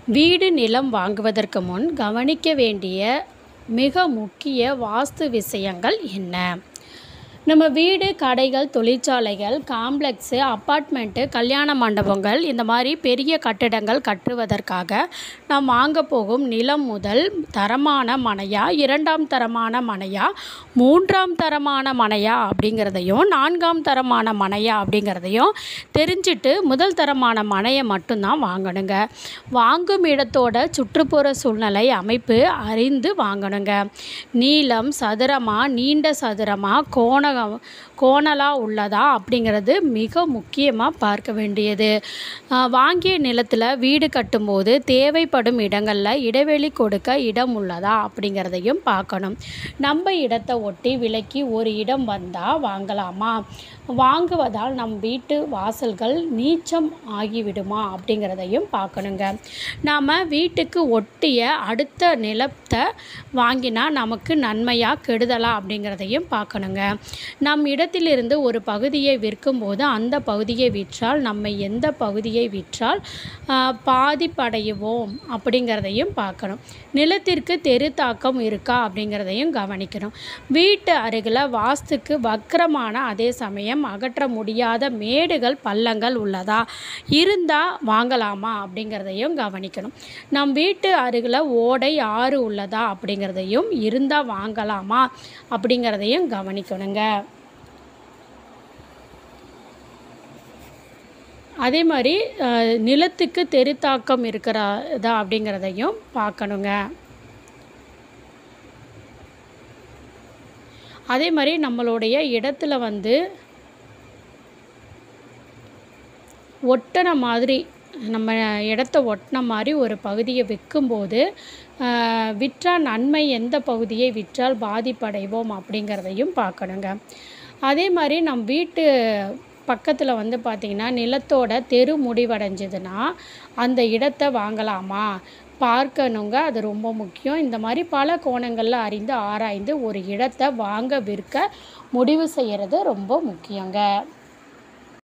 வீடு நிலம் வாங்குவதற்கு முன் கவனிக்க வேண்டிய மிக முக்கிய வாஸ்து விஷயங்கள் என்ன நம்ம வீடு கடைகள் தொழிற்சாலைகள் காம்ப்ளெக்ஸு அப்பார்ட்மெண்ட்டு கல்யாண மண்டபங்கள் இந்த மாதிரி பெரிய கட்டிடங்கள் கட்டுவதற்காக நாம் வாங்க போகும் நிலம் முதல் தரமான மனையா இரண்டாம் தரமான மனையா மூன்றாம் தரமான மனையா அப்படிங்கிறதையும் நான்காம் தரமான மனையா அப்படிங்கிறதையும் தெரிஞ்சுட்டு முதல் தரமான மனையை மட்டும்தான் வாங்கணுங்க வாங்கும் இடத்தோட சுற்றுப்புற சூழ்நிலை அமைப்பு அறிந்து வாங்கணுங்க நீளம் சதுரமா நீண்ட சதுரமா கோண கோணலாக உள்ளதா அப்படிங்கிறது மிக முக்கியமாக பார்க்க வேண்டியது ஆஹ் வாங்கிய நிலத்தில் வீடு கட்டும்போது தேவைப்படும் இடங்களில் இடைவெளி கொடுக்க இடம் உள்ளதா அப்படிங்கிறதையும் பார்க்கணும் நம்ம இடத்தை ஒட்டி விலைக்கு ஒரு இடம் வந்தால் வாங்கலாமா வாங்குவதால் நம் வீட்டு வாசல்கள் நீச்சம் ஆகிவிடுமா அப்படிங்கிறதையும் பார்க்கணுங்க நாம் வீட்டுக்கு ஒட்டிய அடுத்த நிலத்தை வாங்கினா நமக்கு நன்மையா கெடுதலா அப்படிங்கிறதையும் பார்க்கணுங்க நம் இடத்திலிருந்து ஒரு பகுதியை விற்கும்போது அந்த பகுதியை விற்றால் நம்ம எந்த பகுதியை விற்றால் ஆஹ், பாதிப்படைவோம் அப்படிங்கிறதையும் பார்க்கணும் நிலத்திற்கு தெரு தாக்கம் இருக்கா அப்படிங்கிறதையும் கவனிக்கணும் வீட்டு அருகில் வாஸ்துக்கு வக்கரமான அதே சமயம் அகற்ற முடியாத மேடுகள் பள்ளங்கள் உள்ளதா இருந்தால் வாங்கலாமா அப்படிங்கிறதையும் கவனிக்கணும் நம் வீட்டு அருகில் ஓடை ஆறு உள்ளதா அப்படிங்கிறதையும் இருந்தால் வாங்கலாமா அப்படிங்கிறதையும் கவனிக்கணுங்க அதே மாதிரி அஹ், நிலத்துக்கு தெருத்தாக்கம் இருக்கிறதா அப்படிங்கிறதையும் பார்க்கணுங்க அதே மாதிரி நம்மளுடைய இடத்துல வந்து ஒட்டின மாதிரி நம்ம இடத்த ஒட்டின மாதிரி ஒரு பகுதியை விற்கும்போது ஆஹ், விற்றால் நன்மை எந்த பகுதியை விற்றால் பாதிப்படைவோம் அப்படிங்கிறதையும் பார்க்கணுங்க அதே மாதிரி நம் வீட்டு பக்கத்தில் வந்து பார்த்திங்கன்னா நிலத்தோட தெரு முடிவடைஞ்சதுன்னா அந்த இடத்த வாங்கலாமா பார்க்கணுங்க அது ரொம்ப முக்கியம் இந்த மாதிரி பல கோணங்களில் அறிந்து ஆராய்ந்து ஒரு இடத்த வாங்க விற்க முடிவு செய்கிறது ரொம்ப முக்கியங்க